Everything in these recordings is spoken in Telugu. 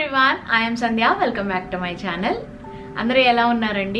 everyone I'm Sandhya welcome back to my channel అందరూ ఎలా ఉన్నారండి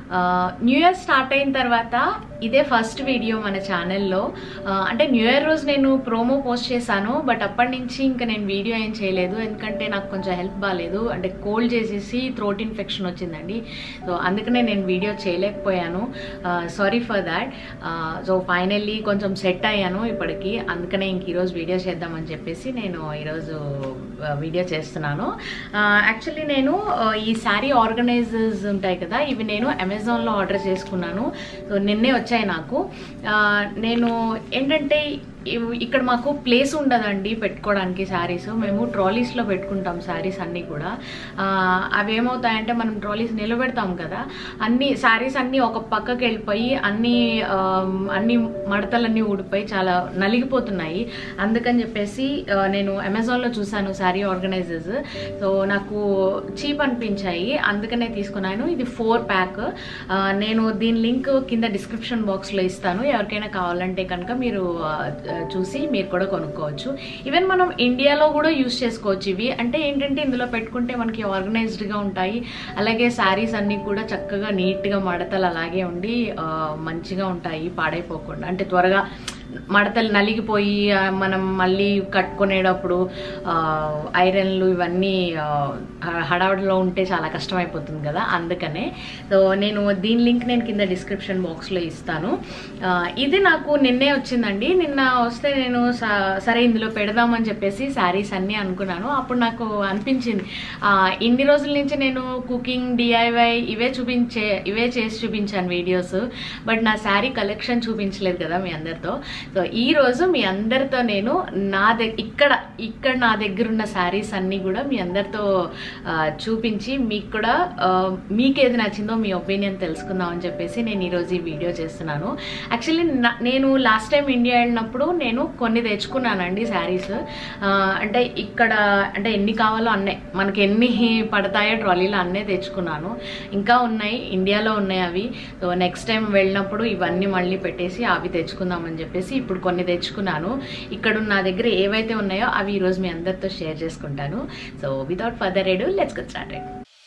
న్యూ ఇయర్ స్టార్ట్ అయిన తర్వాత ఇదే ఫస్ట్ వీడియో మన ఛానల్లో అంటే న్యూ ఇయర్ రోజు నేను ప్రోమో పోస్ట్ చేశాను బట్ అప్పటి నుంచి ఇంకా నేను వీడియో ఏం చేయలేదు ఎందుకంటే నాకు కొంచెం హెల్త్ బాగాలేదు అంటే కోల్డ్ చేసేసి థ్రోట్ ఇన్ఫెక్షన్ వచ్చిందండి సో అందుకనే నేను వీడియో చేయలేకపోయాను sorry for that so finally కొంచెం సెట్ అయ్యాను ఇప్పటికి అందుకనే ఇంక ఈరోజు వీడియో చేద్దామని చెప్పేసి నేను ఈరోజు వీడియో చేస్తున్నాను యాక్చువల్లీ నేను ఆ, ఈ శారీ ఆర్గనైజర్స్ ఉంటాయి కదా ఇవి నేను అమెజాన్లో ఆర్డర్ చేసుకున్నాను సో నిన్నే వచ్చాయి నాకు ఆ, నేను ఏంటంటే ఇవ్- ఇక్కడ మాకు ప్లేస్ ఉండదండి పెట్టుకోవడానికి శారీస్ మేము ట్రాలీస్లో పెట్టుకుంటాం శారీస్ అన్నీ కూడా ఆ, అవి ఏమవుతాయంటే మనం ట్రాలీస్ నిలబెడతాం కదా అన్ని శారీస్ అన్నీ ఒక పక్కకి వెళ్ళిపోయి అన్ని ఆమ్, అన్ని మడతలన్నీ ఊడిపోయి చాలా నలిగిపోతున్నాయి అందుకని చెప్పేసి ఆ, నేను అమెజాన్లో చూశాను శారీ ఆర్గనైజర్స్ సో నాకు చీప్ అనిపించాయి అందుకనే తీసుకున్నాను ఇది ఫోర్ ప్యాక్ నేను దీని లింక్ కింద డిస్క్రిప్షన్ బాక్స్లో ఇస్తాను ఎవరికైనా కావాలంటే కనుక మీరు ఆ, చూసి మీరు కూడా కొనుక్కోవచ్చు ఈవెన్ మనం ఇండియాలో కూడా యూస్ చేసుకోవచ్చు ఇవి అంటే ఏంటంటే ఇందులో పెట్టుకుంటే మనకి ఆర్గనైజ్డ్గా ఉంటాయి అలాగే శారీస్ అన్నీ కూడా చక్కగా నీట్గా మడతలు అలాగే ఉండి ఆ, మంచిగా ఉంటాయి పాడైపోకుండా అంటే త్వరగా మడతలు నలిగిపోయి ఆ, మనం మళ్ళీ కట్టుకునేటప్పుడు ఆ, ఐరన్లు ఇవన్నీ ఆ, హడావిడిలో ఉంటే చాలా కష్టమైపోతుంది కదా అందుకనే సో నేను దీని లింక్ నేను కింద డిస్క్రిప్షన్ బాక్స్లో ఇస్తాను ఆ, ఇది నాకు నిన్నే వచ్చిందండి నిన్న వస్తే నేను స- సరే ఇందులో పెడదామని చెప్పేసి శారీస్ అన్నీ అనుకున్నాను అప్పుడు నాకు అనిపించింది ఆ, ఇన్ని రోజుల నుంచి నేను కుకింగ్ డిఐవై ఇవే చూపించే ఇవే చేసి చూపించాను వీడియోస్ బట్ నా శారీ కలెక్షన్ చూపించలేదు కదా మీ అందరితో సో ఈ రోజు మీ అందరితో నేను నా దగ్గర ఇక్కడ ఇక్కడ నా దగ్గర ఉన్న శారీస్ అన్నీ కూడా మీ అందరితో ఆ, చూపించి మీకు కూడా ఆ, మీకు ఏది నచ్చిందో మీ ఒపీనియన్ తెలుసుకుందాం అని చెప్పేసి నేను ఈరోజు ఈ వీడియో చేస్తున్నాను యాక్చువల్లీ నేను లాస్ట్ టైం ఇండియా వెళ్ళినప్పుడు నేను కొన్ని తెచ్చుకున్నానండి శారీస్ అంటే ఇక్కడ అంటే ఎన్ని కావాలో అన్నే మనకి ఎన్ని పడతాయో ట్రాలీలో అన్నే తెచ్చుకున్నాను ఇంకా ఉన్నాయి ఇండియాలో ఉన్నాయి అవి సో నెక్స్ట్ టైం వెళ్ళినప్పుడు ఇవన్నీ మళ్ళీ పెట్టేసి అవి తెచ్చుకుందామని చెప్పేసి ఇప్పుడు కొన్ని తెచ్చుకున్నాను ఇక్కడ నా దగ్గర ఏవైతే ఉన్నాయో అవి ఈరోజు మీ అందరితో షేర్ చేసుకుంటాను so without further ado let's get started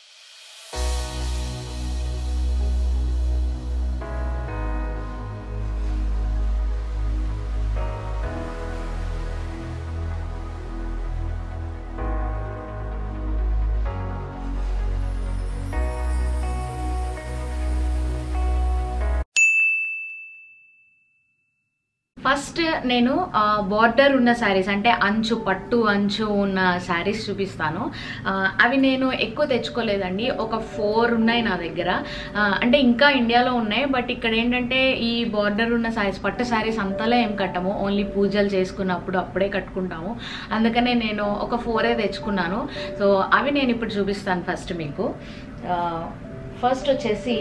first నేను బార్డర్ ఉన్న శారీస్ అంటే అంచు పట్టు అంచు ఉన్న శారీస్ చూపిస్తాను ఆ, అవి నేను ఎక్కువ తెచ్చుకోలేదండి ఒక ఫోర్ ఉన్నాయి నా దగ్గర ఆ, అంటే ఇంకా ఇండియాలో ఉన్నాయి బట్ ఇక్కడ ఏంటంటే ఈ బార్డర్ ఉన్న శారీస్ పట్టు శారీస్ అంతలా ఏం కట్టము ఓన్లీ పూజలు చేసుకున్నప్పుడు అప్పుడే కట్టుకుంటాము అందుకనే నేను ఒక ఫోరే తెచ్చుకున్నాను సో అవి నేను ఇప్పుడు చూపిస్తాను ఫస్ట్ మీకు ఫస్ట్ వచ్చేసి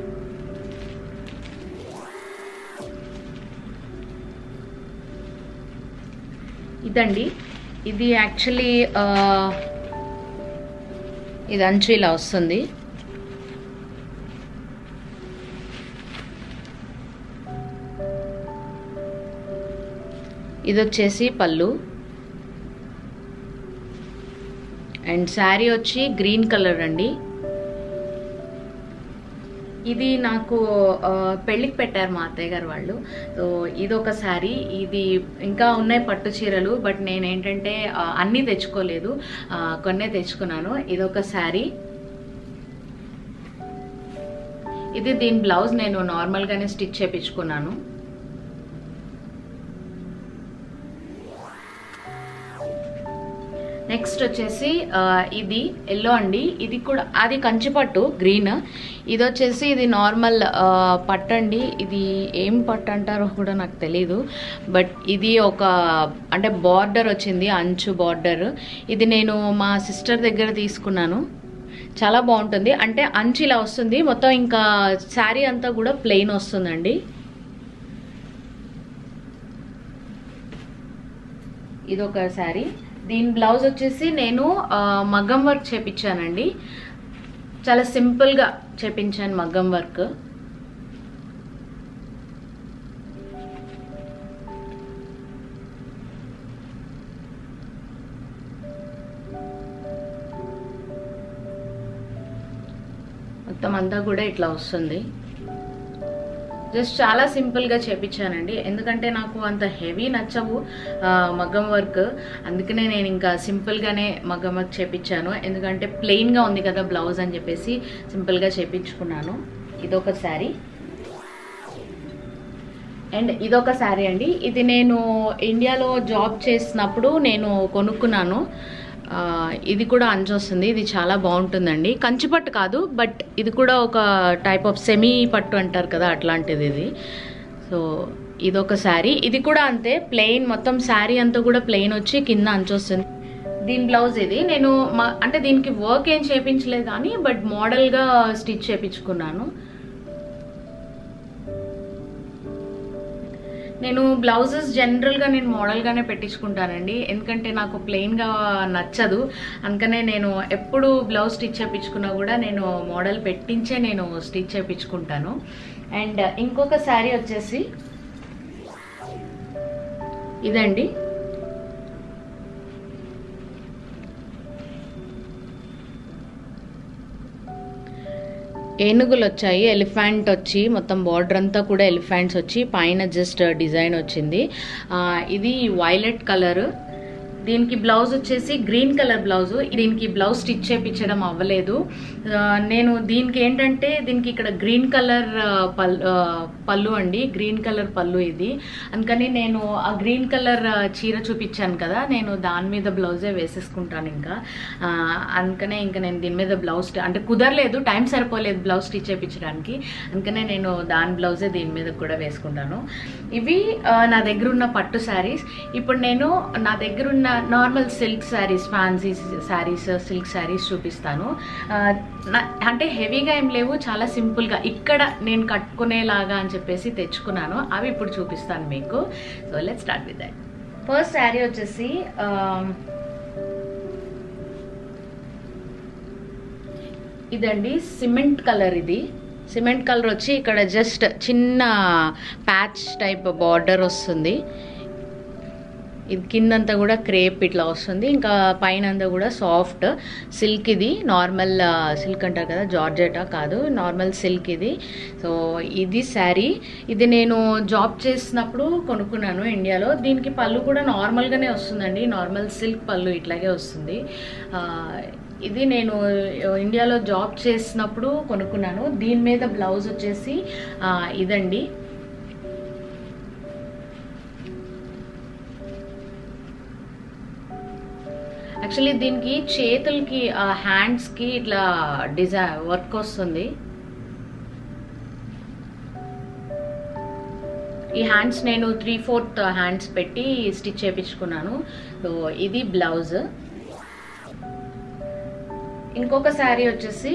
ఇదండి ఇది యాక్చువల్లీ ఇది అంచు ఇలా వస్తుంది ఇది వచ్చేసి పళ్ళు అండ్ శారీ వచ్చి గ్రీన్ కలర్ అండి ఇది నాకు ఆ, పెళ్ళికి పెట్టారు మా అత్తయ్య గారు వాళ్ళు సో ఇది ఒక శారీ ఇది ఇంకా ఉన్నాయి పట్టు చీరలు బట్ నేను ఏంటంటే ఆ, అన్నీ తెచ్చుకోలేదు ఆ, కొన్నే తెచ్చుకున్నాను ఇది ఒక శారీ ఇది దీని బ్లౌజ్ నేను నార్మల్గానే స్టిచ్ చేపించుకున్నాను నెక్స్ట్ వచ్చేసి ఆ, ఇది ఎల్లో అండి ఇది కూడా అది కంచిపట్టు గ్రీన్ ఇది వచ్చేసి ఇది నార్మల్ ఆ, పట్టు అండి ఇది ఏం పట్టు అంటారో కూడా నాకు తెలీదు బట్ ఇది ఒక అంటే బార్డర్ వచ్చింది అంచు బార్డర్ ఇది నేను మా సిస్టర్ దగ్గర తీసుకున్నాను చాలా బాగుంటుంది అంటే అంచు ఇలా వస్తుంది మొత్తం ఇంకా శారీ అంతా కూడా ప్లెయిన్ వస్తుందండి ఇది ఒక శారీ దీని బ్లౌజ్ వచ్చేసి నేను ఆ, మగ్గం వర్క్ చేపించానండి చాలా సింపుల్గా చేపించాను మగ్గం వర్క్ మొత్తం అంతా కూడా ఇట్లా వస్తుంది జస్ట్ చాలా సింపుల్గా చేపించానండి ఎందుకంటే నాకు అంత హెవీ నచ్చవు ఆ, మగ్గం వర్క్ అందుకనే నేను ఇంకా సింపుల్గానే మగ్గం వర్క్ చేపించాను ఎందుకంటే ప్లెయిన్గా ఉంది కదా బ్లౌజ్ అని చెప్పేసి సింపుల్గా చేపించుకున్నాను ఇదొక శారీ అండ్ ఇదొక శారీ అండి ఇది నేను ఇండియాలో జాబ్ చేసినప్పుడు నేను కొనుక్కున్నాను ఆ, ఇది కూడా అంచు వస్తుంది ఇది చాలా బాగుంటుందండి కంచిపట్టు కాదు బట్ ఇది కూడా ఒక టైప్ ఆఫ్ సెమీ పట్టు అంటారు కదా అట్లాంటిది ఇది సో ఇదొక శారీ ఇది కూడా అంతే ప్లెయిన్ మొత్తం శారీ అంతా కూడా ప్లెయిన్ వచ్చి కింద అంచు వస్తుంది దీని బ్లౌజ్ ఇది నేను మా- అంటే దీనికి వర్క్ ఏం చేపించలేదు కానీ బట్ మోడల్గా స్టిచ్ చేపించుకున్నాను నేను బ్లౌజెస్ జనరల్గా నేను మోడల్గానే పెట్టించుకుంటానండి ఎందుకంటే నాకు ప్లెయిన్గా నచ్చదు అందుకనే నేను ఎప్పుడు బ్లౌజ్ స్టిచ్ చేయించుకున్నా కూడా నేను మోడల్ పెట్టించే నేను స్టిచ్ చేయించుకుంటాను అండ్ ఇంకొక శారీ వచ్చేసి ఇదండి ఏనుగులు వచ్చాయి ఎలిఫెంట్ వచ్చి మొత్తం బార్డర్ అంతా కూడా ఎలిఫెంట్స్ వచ్చి పైన జస్ట్ డిజైన్ వచ్చింది ఆ, ఇది వైలెట్ కలర్ దీనికి బ్లౌజ్ వచ్చేసి గ్రీన్ కలర్ బ్లౌజ్ దీనికి బ్లౌజ్ స్టిచ్ చేపించడం అవ్వలేదు ఆ, నేను దీనికి ఏంటంటే దీనికి ఇక్కడ గ్రీన్ కలర్ పళ్ళు అండి గ్రీన్ కలర్ పళ్ళు ఇది అందుకని నేను ఆ గ్రీన్ కలర్ చీర చూపించాను కదా నేను దాని మీద బ్లౌజే వేసేసుకుంటాను ఇంకా ఆ, అందుకనే ఇంకా నేను దీని మీద బ్లౌజ్ అంటే కుదరలేదు టైం సరిపోలేదు బ్లౌజ్ స్టిచ్ చేయించడానికి అందుకనే నేను దాని బ్లౌజే దీని మీద కూడా వేసుకుంటాను ఇవి ఆ, నా దగ్గర ఉన్న పట్టు శారీస్ ఇప్పుడు నేను నా దగ్గర ఉన్న normal silk sarees fancy sarees silk sarees చూపిస్తాను ఆ, నా- అంటే హెవీగా ఏం లేవు చాలా సింపుల్గా ఇక్కడ నేను కట్టుకునేలాగా అని చెప్పేసి తెచ్చుకున్నాను అవి ఇప్పుడు చూపిస్తాను మీకు so let start with that first saree వచ్చేసి ఆ, ఇదండి సిమెంట్ కలర్ ఇది సిమెంట్ కలర్ వచ్చి ఇక్కడ జస్ట్ చిన్న ప్యాచ్ టైప్ బార్డర్ వస్తుంది ఇది కిందంతా కూడా క్రేప్ ఇట్లా వస్తుంది ఇంకా పైన అంతా కూడా సాఫ్ట్ సిల్క్ ఇది నార్మల్ సిల్క్ అంటారు కదా జార్జెటా కాదు నార్మల్ సిల్క్ ఇది సో ఇది శారీ ఇది నేను జాబ్ చేసినప్పుడు కొనుక్కున్నాను ఇండియాలో దీనికి పళ్ళు కూడా నార్మల్గానే వస్తుందండి నార్మల్ సిల్క్ పళ్ళు ఇట్లాగే వస్తుంది ఆ, ఇది నేను ఇండియాలో జాబ్ చేసినప్పుడు కొనుక్కున్నాను దీని మీద బ్లౌజ్ వచ్చేసి ఆ, ఇదండి యాక్చువల్లీ దీనికి చేతులకి హ్యాండ్స్కి ఇట్లా డిజై వర్క్ వస్తుంది ఈ హ్యాండ్స్ నేను త్రీ ఫోర్త్ హ్యాండ్స్ పెట్టి స్టిచ్ చేయించుకున్నాను సో ఇది బ్లౌజ్ ఇంకొక శారీ వచ్చేసి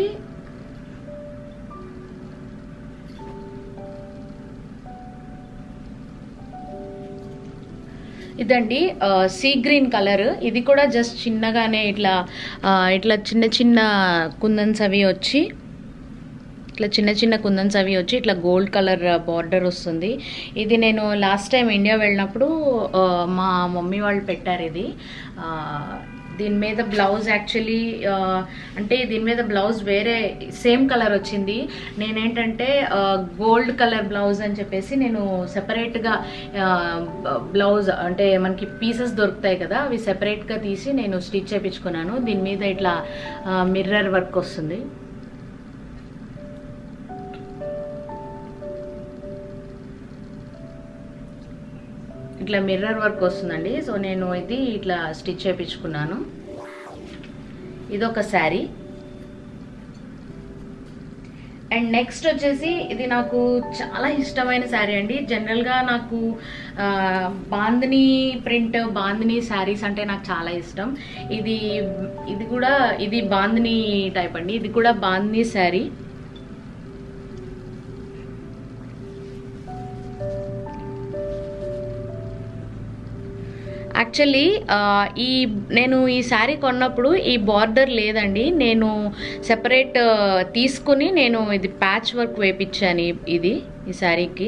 ఇదండి ఆ, సీ గ్రీన్ కలర్ ఇది కూడా జస్ట్ చిన్నగానే ఇట్లా ఆ, ఇట్లా చిన్న చిన్న కుందన్స్ అవి వచ్చి ఇట్లా చిన్న చిన్న కుందన్స్ అవి వచ్చి ఇట్లా గోల్డ్ కలర్ బార్డర్ వస్తుంది ఇది నేను లాస్ట్ టైం ఇండియా వెళ్ళినప్పుడు ఆ, మా మమ్మీ వాళ్ళు పెట్టారు ఇది ఆ, దీని మీద బ్లౌజ్ యాక్చువల్లీ అంటే దీని మీద బ్లౌజ్ వేరే సేమ్ కలర్ వచ్చింది నేనేంటంటే గోల్డ్ కలర్ బ్లౌజ్ అని చెప్పేసి నేను సెపరేట్గా బ్లౌజ్ అంటే మనకి పీసెస్ దొరుకుతాయి కదా అవి సెపరేట్గా తీసి నేను స్టిచ్ చేయించుకున్నాను దీని మీద ఇట్లా మిర్రర్ వర్క్ వస్తుంది ఇట్లా మిర్రర్ వర్క్ వస్తుందండి సో నేను ఇది ఇట్లా స్టిచ్ చేయించుకున్నాను ఇదొక శారీ అండ్ నెక్స్ట్ వచ్చేసి ఇది నాకు చాలా ఇష్టమైన శారీ అండి జనరల్గా నాకు ఆ, బాందిని ప్రింట్ బాందిని శారీస్ అంటే నాకు చాలా ఇష్టం ఇది ఇది కూడా ఇది బాందిని టైప్ అండి ఇది కూడా బాందిని శారీ యాక్చువల్లీ ఈ నేను ఈ శారీ కొన్నప్పుడు ఈ బార్డర్ లేదండి నేను సెపరేట్ తీసుకుని నేను ఇది ప్యాచ్ వర్క్ వేపించాను ఈ- ఇది ఈ శారీకి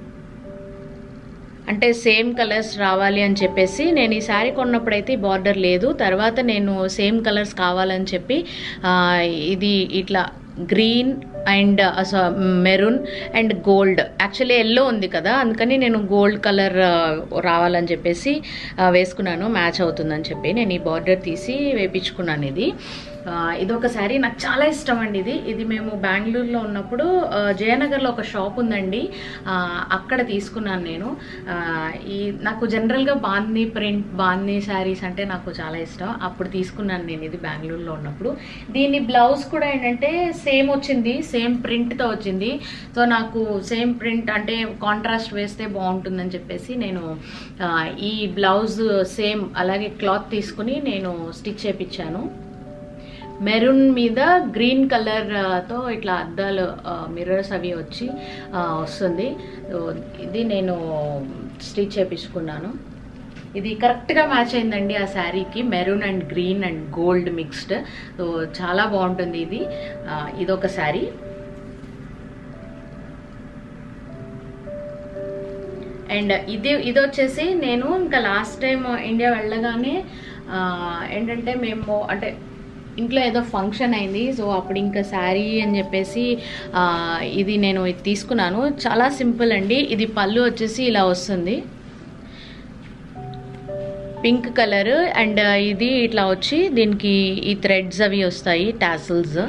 అంటే సేమ్ కలర్స్ రావాలి అని చెప్పేసి నేను ఈ శారీ కొన్నప్పుడైతే ఈ బార్డర్ లేదు తర్వాత నేను సేమ్ కలర్స్ కావాలని చెప్పి ఆ, ఇది ఇట్లా green and maroon and gold actually yellow ఉంది కదా అందుకని నేను గోల్డ్ కలర్ రావాలని చెప్పేసి ఆ, వేసుకున్నాను మ్యాచ్ అవుతుందని చెప్పి నేను ఈ బార్డర్ తీసి వేపించుకున్నాను ఇది ఆ, ఇది ఒక శారీ నాకు చాలా ఇష్టం అండి ఇది ఇది మేము బెంగళూరులో ఉన్నప్పుడు ఆ, జయనగర్లో ఒక షాప్ ఉందండి ఆ, అక్కడ తీసుకున్నాను నేను ఆ, ఈ నాకు జనరల్గా బాందీ ప్రింట్ బాందీ శారీస్ అంటే నాకు చాలా ఇష్టం అప్పుడు తీసుకున్నాను నేను ఇది బెంగళూరులో ఉన్నప్పుడు దీని బ్లౌజ్ కూడా ఏంటంటే సేమ్ వచ్చింది సేమ్ ప్రింట్తో వచ్చింది సో నాకు సేమ్ ప్రింట్ అంటే కాంట్రాస్ట్ వేస్తే బాగుంటుందని చెప్పేసి నేను ఆ, ఈ బ్లౌజ్ సేమ్ అలాగే క్లాత్ తీసుకుని నేను స్టిచ్ చేపించాను మెరూన్ మీద గ్రీన్ కలర్ ఆ, తో ఇట్లా అద్దాలు మిర్రర్స్ అవి వచ్చి ఆ, వస్తుంది సో ఇది నేను స్టిచ్ చేపించుకున్నాను ఇది కరెక్ట్గా మ్యాచ్ అయిందండి ఆ శారీకి maroon and green and gold mixed so చాలా బాగుంటుంది ఇది ఆ, ఇదొక శారీ అండ్ ఇది ఇది వచ్చేసి నేను ఇంకా లాస్ట్ టైం ఇండియా వెళ్ళగానే ఆ, ఏంటంటే మేము అంటే ఇంట్లో ఏదో ఫంక్షన్ అయింది సో అప్పుడు ఇంకా శారీ అని చెప్పేసి ఆ, ఇది నేను ఇది తీసుకున్నాను చాలా సింపుల్ అండి ఇది పళ్ళు వచ్చేసి ఇలా వస్తుంది పింక్ కలర్ అండ్ ఇది ఇట్లా వచ్చి దీనికి ఈ థ్రెడ్స్ అవి వస్తాయి టాసిల్స్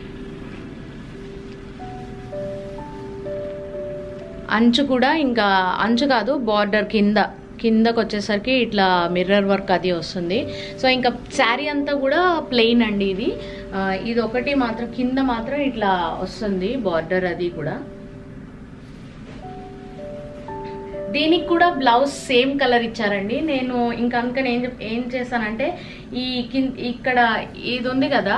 అంచు కూడా ఇంకా అంచు కాదు బార్డర్ కింద కిందకు వచ్చేసరికి ఇట్లా మిర్రర్ వర్క్ అది వస్తుంది సో ఇంకా శారీ అంతా కూడా ప్లెయిన్ అండి ఇది ఆ, ఇది ఒకటి మాత్రం కింద మాత్రం ఇట్లా వస్తుంది బార్డర్ అది కూడా దీనికి కూడా బ్లౌజ్ సేమ్ కలర్ ఇచ్చారండి నేను ఇంకా అందుకని ఏం చెప్- ఏం చేశానంటే ఈ కింద ఇక్కడ ఇది ఉంది కదా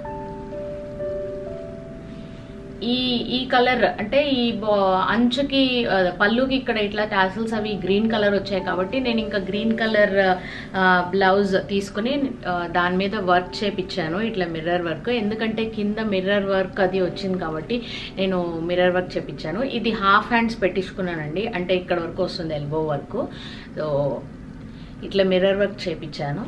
ఈ ఈ కలర్ అంటే ఈ బా- అంచుకి ఆ, పళ్ళుకి ఇక్కడ ఇట్లా టాసిల్స్ అవి గ్రీన్ కలర్ వచ్చాయి కాబట్టి నేను ఇంకా గ్రీన్ కలర్ బ్లౌజ్ తీసుకుని ఆ, దాని మీద వర్క్ చేపించాను ఇట్లా మిర్రర్ వర్క్ ఎందుకంటే కింద మిర్రర్ వర్క్ అది వచ్చింది కాబట్టి నేను మిర్రర్ వర్క్ చేపించాను ఇది హాఫ్ హ్యాండ్స్ పెట్టించుకున్నానండి అంటే ఇక్కడ వరకు వస్తుంది ఎల్బో వర్క్ సో ఇట్లా మిర్రర్ వర్క్ చేపించాను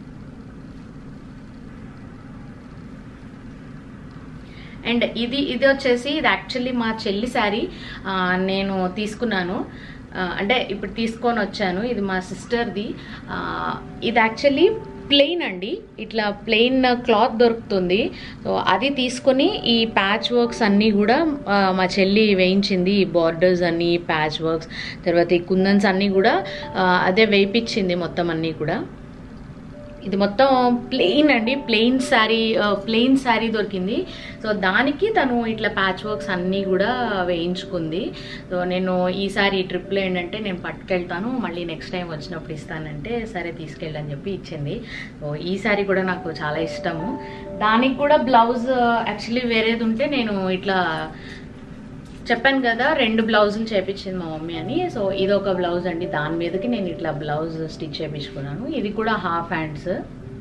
అండ్ ఇది ఇది వచ్చేసి ఇది యాక్చువల్లీ మా చెల్లి శారీ ఆ, నేను తీసుకున్నాను ఆ, అంటే ఇప్పుడు తీసుకొని వచ్చాను ఇది మా సిస్టర్ది ఆ, ఇది యాక్చువల్లీ ప్లెయిన్ అండి ఇట్లా ప్లెయిన్ క్లాత్ దొరుకుతుంది సో అది తీసుకొని ఈ ప్యాచ్ వర్క్స్ అన్నీ కూడా ఆ, మా చెల్లి వేయించింది ఈ బార్డర్స్ అన్నీ ప్యాచ్ వర్క్స్ తర్వాత ఈ కుందన్స్ అన్నీ కూడా ఆ, అదే వేయించింది మొత్తం అన్నీ కూడా ఇది మొత్తం ప్లెయిన్ అండి ప్లెయిన్ శారీ ప్లెయిన్ శారీ దొరికింది సో దానికి తను ఇట్లా ప్యాచ్ వర్క్స్ అన్నీ కూడా వేయించుకుంది సో నేను ఈసారి ఈ ట్రిప్లో ఏంటంటే నేను పట్టుకెళ్తాను మళ్ళీ నెక్స్ట్ టైం వచ్చినప్పుడు ఇస్తానంటే సరే తీసుకెళ్ళని చెప్పి ఇచ్చింది సో ఈ శారీ కూడా నాకు చాలా ఇష్టము దానికి కూడా బ్లౌజ్ యాక్చువల్లీ వేరేది ఉంటే నేను ఇట్లా చెప్పాను కదా రెండు బ్లౌజులు చేపించింది మా మమ్మీ అని సో ఇది ఒక బ్లౌజ్ అండి దాని మీదకి నేను ఇట్లా బ్లౌజ్ స్టిచ్ చేపించుకున్నాను ఇది కూడా హాఫ్ హ్యాండ్స్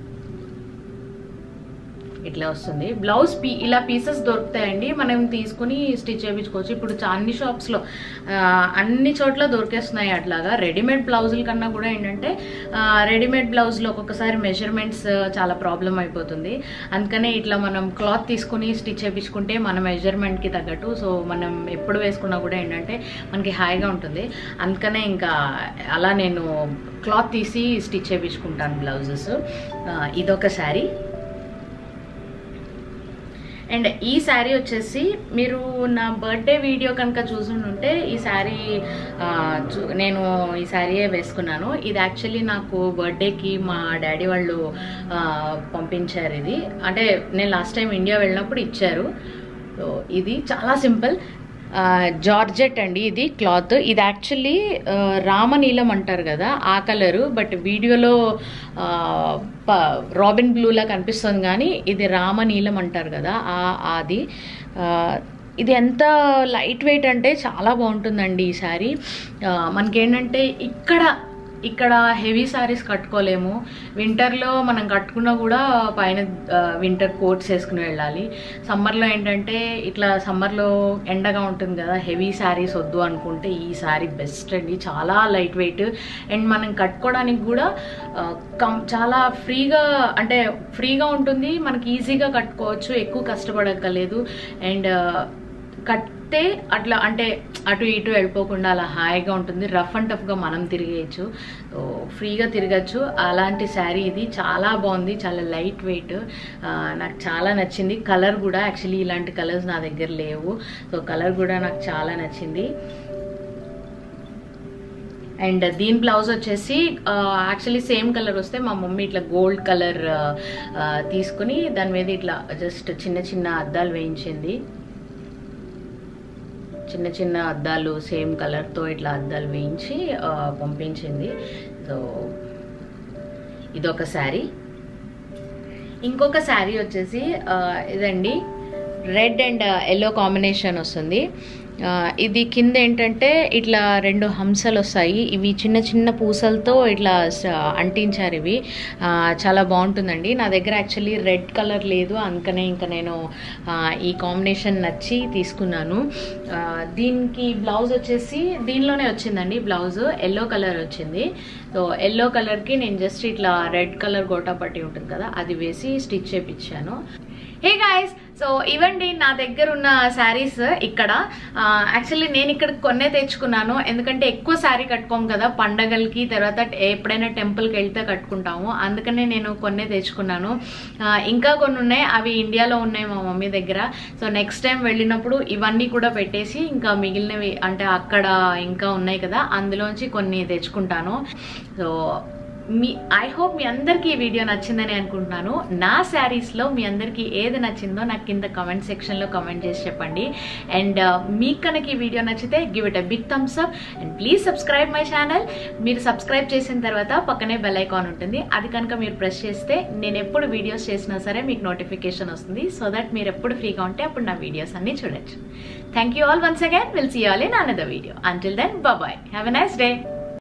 ఇట్లా వస్తుంది బ్లౌజ్ పీ ఇలా పీసెస్ దొరుకుతాయండి మనం తీసుకుని స్టిచ్ చేయించుకోవచ్చు ఇప్పుడు చా- అన్ని షాప్స్లో అన్ని చోట్ల దొరికేస్తున్నాయి అట్లాగా రెడీమేడ్ బ్లౌజుల కన్నా కూడా ఏంటంటే రెడీమేడ్ బ్లౌజ్లో ఒక్కొక్కసారి మెజర్మెంట్స్ చాలా ప్రాబ్లం అయిపోతుంది అందుకనే ఇట్లా మనం క్లాత్ తీసుకుని స్టిచ్ చేయించుకుంటే మన మెజర్మెంట్కి తగ్గట్టు సో మనం ఎప్పుడు వేసుకున్నా కూడా ఏంటంటే మనకి హాయిగా ఉంటుంది అందుకనే ఇంకా అలా నేను క్లాత్ తీసి స్టిచ్ చేయించుకుంటాను బ్లౌజెస్ ఇదొక శారీ అండ్ ఈ శారీ వచ్చేసి మీరు నా బర్త్డే వీడియో కనుక చూసుంటే ఈ శారీ ఆ, చూ- నేను ఈ శారీయే వేసుకున్నాను ఇది యాక్చువల్లీ నాకు బర్త్డేకి మా డాడీ వాళ్ళు ఆ, పంపించారు ఇది అంటే నేను లాస్ట్ టైం ఇండియా వెళ్ళినప్పుడు ఇచ్చారు సో ఇది చాలా సింపుల్ ఆ, జార్జెట్ అండి ఇది క్లాత్ ఇది యాక్చువల్లీ ఆ, రామనీలం అంటారు కదా ఆ కలరు బట్ వీడియోలో ఆ, ప- రాబిన్ బ్లూలా కనిపిస్తుంది కానీ ఇది రామనీలం అంటారు కదా ఆ అది ఆ, ఇది ఎంత లైట్ వెయిట్ అంటే చాలా బాగుంటుందండి ఈ శారీ ఆ, మనకేంటంటే ఇక్కడ ఇక్కడ హెవీ శారీస్ కట్టుకోలేము వింటర్లో మనం కట్టుకున్నా కూడా పైన వింటర్ కోట్స్ వేసుకుని వెళ్ళాలి సమ్మర్లో ఏంటంటే ఇట్లా సమ్మర్లో ఎండగా ఉంటుంది కదా హెవీ శారీస్ వద్దు అనుకుంటే ఈ శారీ బెస్ట్ అండి చాలా లైట్ వెయిట్ అండ్ మనం కట్టుకోవడానికి కూడా ఆ, కం చాలా ఫ్రీగా అంటే ఫ్రీగా ఉంటుంది మనకి ఈజీగా కట్టుకోవచ్చు ఎక్కువ కష్టపడక్కర్లేదు అండ్ కట్టే అట్లా అంటే అటు ఇటు వెళ్ళిపోకుండా అలా హాయిగా ఉంటుంది రఫ్ అండ్ టఫ్గా మనం తిరిగేయచ్చు సో ఫ్రీగా తిరగచ్చు అలాంటి శారీ ఇది చాలా బాగుంది చాలా లైట్ వెయిట్ నాకు చాలా నచ్చింది కలర్ కూడా యాక్చువల్లీ ఇలాంటి కలర్స్ నా దగ్గర లేవు సో కలర్ కూడా నాకు చాలా నచ్చింది అండ్ దీని బ్లౌజ్ వచ్చేసి యాక్చువల్లీ సేమ్ కలర్ వస్తే మా మమ్మీ ఇట్లా గోల్డ్ కలర్ తీసుకుని దాని మీద ఇట్లా జస్ట్ చిన్న చిన్న అద్దాలు వేయించింది చిన్న చిన్న అద్దాలు సేమ్ కలర్తో ఇట్లా అద్దాలు వేయించి ఆ, పంపించింది సో ఇదొక శారీ ఇంకొక శారీ వచ్చేసి ఆ, ఇదండి రెడ్ అండ్ ఎల్లో కాంబినేషన్ వస్తుంది ఆ, ఇది కింద ఏంటంటే ఇట్లా రెండు హంసలు వస్తాయి ఇవి చిన్న చిన్న పూసలతో ఇట్లా స- అంటించారు ఇవి ఆ, చాలా బాగుంటుందండి నా దగ్గర యాక్చువల్లీ రెడ్ కలర్ లేదు అందుకనే ఇంకా నేను ఆ, ఈ కాంబినేషన్ నచ్చి తీసుకున్నాను ఆ, దీనికి బ్లౌజ్ వచ్చేసి దీనిలోనే వచ్చిందండి బ్లౌజ్ ఎల్లో కలర్ వచ్చింది సో ఎల్లో కలర్కి నేను జస్ట్ ఇట్లా రెడ్ కలర్ గోటా పట్టి ఉంటుంది కదా అది వేసి స్టిచ్ చేపించాను హే గాయస్ సో ఇవండి నా దగ్గర ఉన్న శారీస్ ఇక్కడ యాక్చువల్లీ నేను ఇక్కడ కొన్నే తెచ్చుకున్నాను ఎందుకంటే ఎక్కువ శారీ కట్టుకోము కదా పండగలకి తర్వాత ఎప్పుడైనా టెంపుల్కి వెళ్తే కట్టుకుంటాము అందుకనే నేను కొన్నే తెచ్చుకున్నాను ఆ, ఇంకా కొన్ని ఉన్నాయి అవి ఇండియాలో ఉన్నాయి మా మమ్మీ దగ్గర సో నెక్స్ట్ టైం వెళ్ళినప్పుడు ఇవన్నీ కూడా పెట్టేసి ఇంకా మిగిలినవి అంటే అక్కడ ఇంకా ఉన్నాయి కదా అందులోంచి కొన్ని తెచ్చుకుంటాను సో మీ ఐ హోప్ మీ అందరికీ ఈ వీడియో నచ్చిందని అనుకుంటున్నాను నా శారీస్లో మీ అందరికీ ఏది నచ్చిందో నాకు కింద కమెంట్ సెక్షన్లో కమెంట్ చేసి చెప్పండి అండ్ మీకు కనుక ఈ వీడియో నచ్చితే give it a big thumbs up and please subscribe my channel మీరు సబ్స్క్రైబ్ చేసిన తర్వాత పక్కనే బెల్ ఐకాన్ ఉంటుంది అది కనుక మీరు ప్రెస్ చేస్తే నేను ఎప్పుడు వీడియోస్ చేసినా సరే మీకు నోటిఫికేషన్ వస్తుంది సో దట్ మీరు ఎప్పుడు ఫ్రీగా ఉంటే అప్పుడు నా వీడియోస్ అన్ని చూడొచ్చు thank you all once again will see all in another video until then bye have a nice day